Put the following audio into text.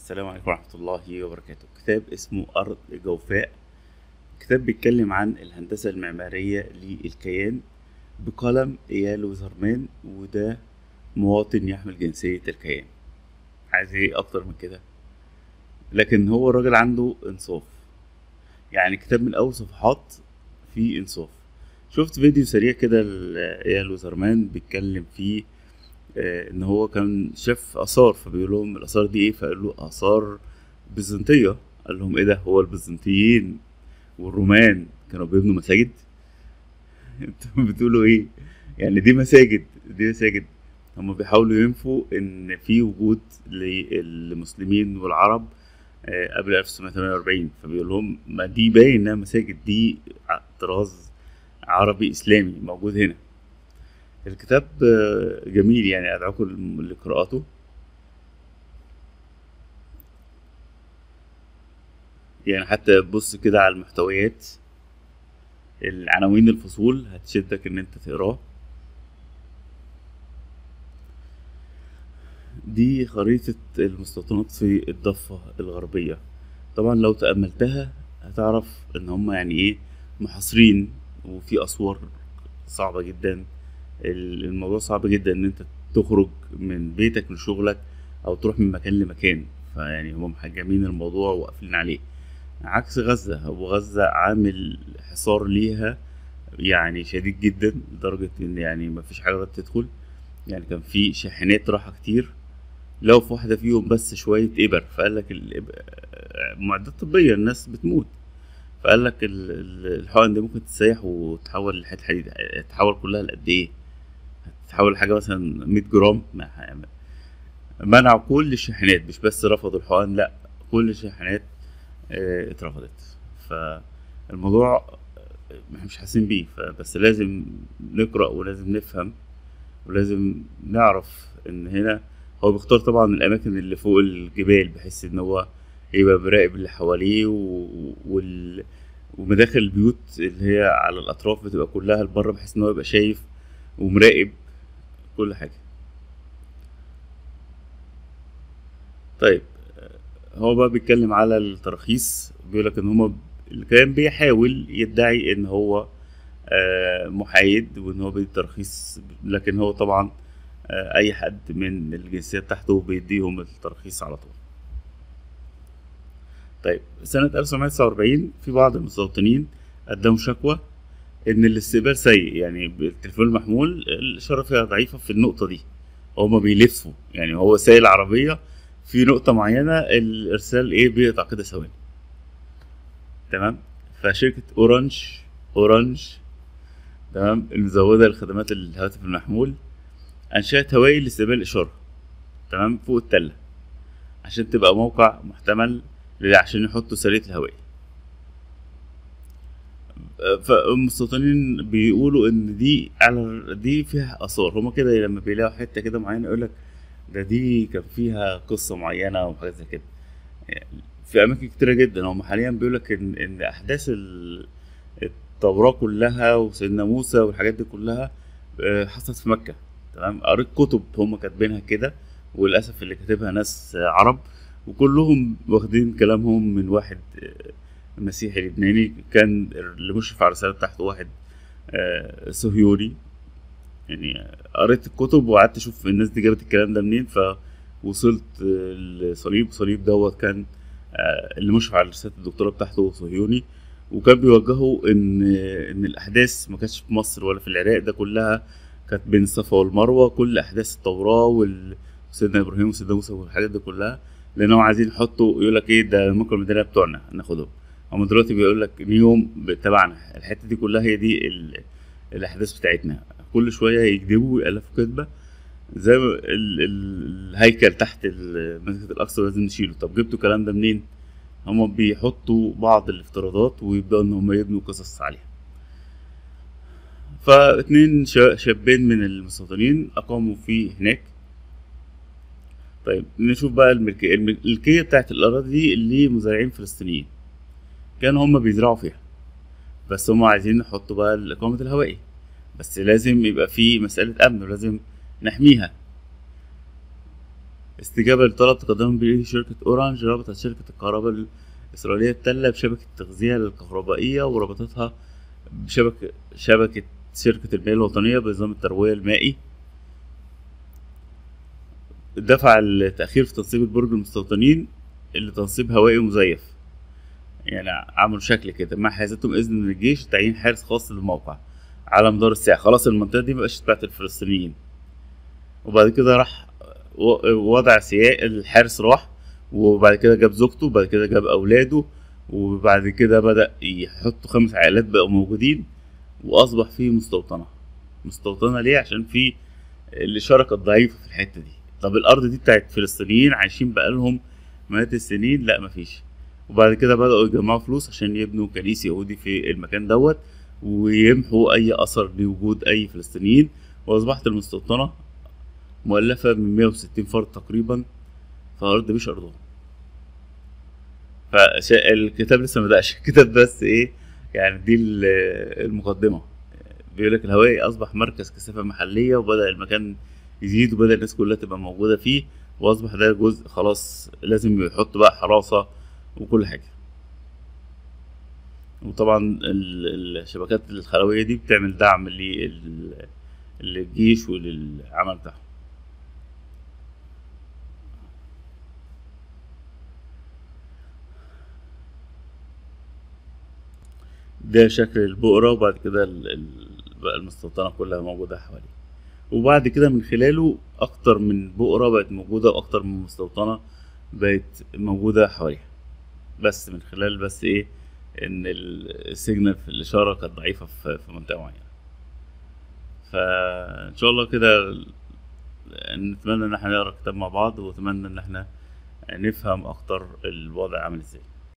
السلام عليكم ورحمة الله وبركاته كتاب اسمه أرض جوفاء كتاب بيتكلم عن الهندسة المعمارية للكيان بقلم إيال وزرمان وده مواطن يحمل جنسية الكيان عايز ايه أكتر من كده لكن هو الراجل عنده إنصاف يعني كتاب من أول صفحات فيه إنصاف شفت فيديو سريع كده لإيال وزرمان بيتكلم فيه آه، ان هو كان شاف اثار فبيقول لهم الاثار دي ايه فقال له اثار بيزنطيه قال لهم ايه ده هو البيزنطيين والرومان كانوا بيبنوا مساجد انتوا بتقولوا ايه يعني دي مساجد دي مساجد هم بيحاولوا ينفوا ان في وجود للمسلمين والعرب آه، قبل 1948 فبيقول لهم ما دي باين انها مساجد دي ع- طراز عربي اسلامي موجود هنا الكتاب آه، جميل يعني ادعوكم لقراءته يعني حتى بص كده على المحتويات العناوين الفصول هتشدك ان انت تقراه دي خريطة المستوطنات في الضفة الغربية طبعا لو تأملتها هتعرف ان هم يعني ايه محاصرين وفي اسوار صعبة جدا ال- الموضوع صعب جدا ان انت تخرج من بيتك لشغلك او تروح من مكان لمكان فيعني هم محجمين الموضوع وقافلين عليه عكس غزة وغزة عامل حصار ليها يعني شديد جدا لدرجة ان يعني مفيش حاجة قدرت تدخل يعني كان في شاحنات راحة كتير لو في واحدة فيهم بس شوية إبر فقال لك الإب- معدات طبية الناس بتموت فقال لك ال- ال- الحقن دي ممكن تتسيح وتحول لحته حديد تحول كلها لقد ايه هتتحول لحاجه مثلا 100 جرام ما- منعوا كل الشاحنات مش بس رفضوا الحقن لا كل الشاحنات آه، اترفضت فالموضوع آه، احنا مش حاسين بيه بس لازم نقرا ولازم نفهم ولازم نعرف ان هنا هو بيختار طبعا الاماكن اللي فوق الجبال بحيث ان هو يبقى مراقب اللي حواليه و... وال... ومداخل البيوت اللي هي على الاطراف بتبقى كلها لبره بحيث ان هو يبقى شايف ومراقب كل حاجه طيب آه، هو بقى بيتكلم على التراخيص بيقول لك ان هما اللي كان بيحاول يدعي ان هو آه، محايد وان هو بيدي ترخيص لكن هو طبعا آه، اي حد من الجنسيه بتاعته بيديهم الترخيص على طول طيب سنة 1949 في بعض المستوطنين قدموا شكوى إن الاستقبال سيء يعني بالتليفون المحمول الإشارة فيها ضعيفة في النقطة دي هما بيلفوا يعني هو سايق العربية في نقطة معينة الإرسال إيه بيقطع كده ثواني تمام فشركة أورانج أورانج تمام المزودة لخدمات الهواتف المحمول أنشأت هوائي لاستقبال الإشارة تمام فوق التلة عشان تبقى موقع محتمل ل- عشان يحطوا سرية الهوائي فالمستوطنين بيقولوا ان دي على دي فيها اثار هما كده لما بيلاقوا حته كده معينه يقول لك ده دي كان فيها قصه معينه وحاجات زي كده يعني في اماكن كتيره جدا هم حاليا بيقول لك ان ان احداث ال- التوراه كلها وسيدنا موسى والحاجات دي كلها آه، حصلت في مكه تمام قريت كتب هم كاتبينها كده وللاسف اللي كاتبها ناس آه، عرب وكلهم واخدين كلامهم من واحد آه، مسيحي لبناني كان اللي مشرف على الرسالة بتاعته واحد آه، صهيوني يعني قريت الكتب وقعدت اشوف الناس دي جابت الكلام ده منين فوصلت آه، لصليب صليب دوت كان آه، اللي مشرف على رسالة الدكتوراه بتاعته صهيوني وكان بيوجهوا ان ان الاحداث ما كانتش في مصر ولا في العراق ده كلها كانت بين الصفا والمروه كل احداث التوراه وال- وسيدنا ابراهيم وسيدنا موسى والحاجات دي كلها لانهم عايزين يحطوا يقول لك ايه ده ممكن المدينه بتوعنا ناخدهم هم دلوقتي بيقول لك نيوم تبعنا الحته دي كلها هي دي ال... الاحداث بتاعتنا كل شويه يكذبوا ويالفوا كذبه زي ما ال... ال... الهيكل تحت ال- مسجد الاقصى لازم نشيله طب جبتوا الكلام ده منين هم بيحطوا بعض الافتراضات ويبداوا ان هم يبنوا قصص عليها فاتنين شا- شابين من المستوطنين اقاموا في هناك طيب نشوف بقى الملكية الملكية بتاعت الأراضي دي اللي مزارعين فلسطينيين كانوا هم بيزرعوا فيها بس هم عايزين يحطوا بقى الإقامة الهوائية بس لازم يبقى في مسألة أمن ولازم نحميها استجابة لطلب تقدمه به شركة أورانج ربطت شركة الكهرباء الإسرائيلية التلة بشبكة التغذية الكهربائية وربطتها بشبكة شبكة شركة المياه الوطنية بنظام التروية المائي دفع التأخير في تنصيب البرج المستوطنين لتنصيب هوائي مزيف يعني عملوا شكل كده مع حيازتهم إذن من الجيش تعيين حارس خاص للموقع على مدار الساعة خلاص المنطقة دي مبقاش بتاعت الفلسطينيين وبعد كده راح و- وضع سياق الحارس راح وبعد كده جاب زوجته وبعد كده جاب أولاده وبعد كده بدأ يحطوا خمس عائلات بقوا موجودين وأصبح في مستوطنة مستوطنة ليه عشان في الإشارة كانت ضعيفة في الحتة دي طب الأرض دي بتاعت فلسطينيين عايشين بقالهم مئات السنين لا مفيش وبعد كده بدأوا يجمعوا فلوس عشان يبنوا كنيس يهودي في المكان دوت ويمحوا أي أثر لوجود أي فلسطينيين وأصبحت المستوطنة مؤلفة من 160 فرد تقريبا في أرض مش أرضهم فالكتاب لسه ما بدأش الكتاب بس إيه يعني دي ال- المقدمة بيقول لك الهوائي أصبح مركز كثافة محلية وبدأ المكان يزيد وبدأ الناس كلها تبقى موجودة فيه وأصبح ده جزء خلاص لازم يحط بقى حراسة وكل حاجة وطبعا ال- الشبكات الخلوية دي بتعمل دعم لل- للجيش وللعمل بتاعهم ده شكل البقرة وبعد كده ال- ال- بقى المستوطنة كلها موجودة حواليه وبعد كده من خلاله أكتر من بقرة بقت موجودة وأكتر من مستوطنة بقت موجودة حواليها بس من خلال بس إيه إن ال- السيجنال في الإشارة كانت ضعيفة في في منطقة معينة فإن شاء الله كده نتمنى إن احنا نقرا الكتاب مع بعض وأتمنى إن احنا نفهم أكتر الوضع عامل إزاي